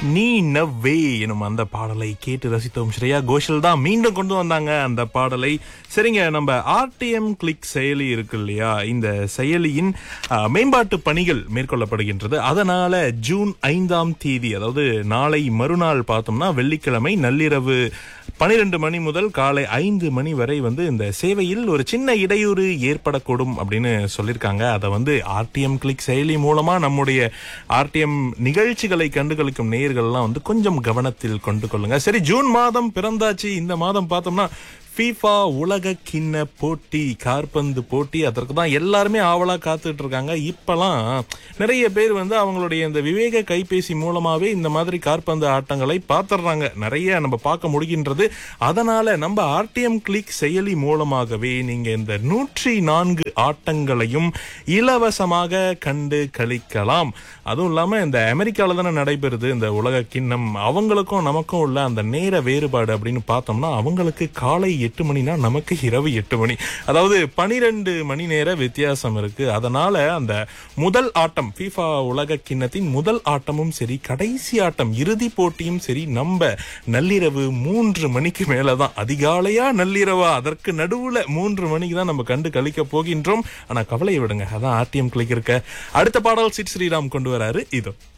நீ நவ்வே எனும் அந்த பாடலை கேட்டு ரசித்தோம் ஸ்ரேயா கோஷல் தான் மீண்டும் கொண்டு வந்தாங்க அந்த பாடலை சரிங்க நம்ம ஆர்டிஎம் கிளிக் செயலி இருக்கு இல்லையா இந்த செயலியின் ஆ, மேம்பாட்டு பணிகள் மேற்கொள்ளப்படுகின்றது அதனால ஜூன் ஐந்தாம் தேதி அதாவது நாளை மறுநாள் பார்த்தோம்னா வெள்ளிக்கிழமை நள்ளிரவு பனிரெண்டு மணி முதல் காலை ஐந்து மணி வரை வந்து இந்த சேவையில் ஒரு சின்ன இடையூறு ஏற்படக்கூடும் அப்படின்னு சொல்லியிருக்காங்க அதை வந்து ஆர்டிஎம் கிளிக் செயலி மூலமா நம்முடைய ஆர்டிஎம் நிகழ்ச்சிகளை கண்டுகளிக்கும் நேயர்கள்லாம் வந்து கொஞ்சம் கவனத்தில் கொண்டு கொள்ளுங்க சரி ஜூன் மாதம் பிறந்தாச்சு இந்த மாதம் பார்த்தோம்னா ஃபீஃபா உலக கிண்ண போட்டி கார்பந்து போட்டி அதற்கு தான் எல்லாருமே ஆவலா காத்துட்டு இருக்காங்க இப்பெல்லாம் நிறைய பேர் வந்து அவங்களுடைய இந்த விவேக கைபேசி மூலமாவே இந்த மாதிரி கார்பந்து ஆட்டங்களை பார்த்துடுறாங்க நிறைய நம்ம பார்க்க முடிகின்றது அதனால நம்ம ஆர்டிஎம் கிளிக் செயலி மூலமாகவே நீங்க இந்த நூற்றி நான்கு ஆட்டங்களையும் இலவசமாக கண்டு கழிக்கலாம் அதுவும் இல்லாம இந்த அமெரிக்கால தானே நடைபெறுது இந்த உலக கிண்ணம் அவங்களுக்கும் நமக்கும் உள்ள அந்த நேர வேறுபாடு அப்படின்னு பார்த்தோம்னா அவங்களுக்கு காலை எட்டு மணினா நமக்கு இரவு எட்டு மணி அதாவது பனிரெண்டு மணி நேர வித்தியாசம் இருக்கு அதனால அந்த முதல் ஆட்டம் FIFA உலக கிண்ணத்தின் முதல் ஆட்டமும் சரி கடைசி ஆட்டம் இறுதி போட்டியும் சரி நம்ம நள்ளிரவு மூன்று மணிக்கு மேலதான் அதிகாலையா நள்ளிரவா அதற்கு நடுவுல மூன்று மணிக்கு தான் நம்ம கண்டு கழிக்க போகின்றோம் ஆனா கவலையை விடுங்க அதான் ஆர்டிஎம் கிளிக் இருக்க அடுத்த பாடல் சிட் ஸ்ரீராம் கொண்டு வராரு இதோ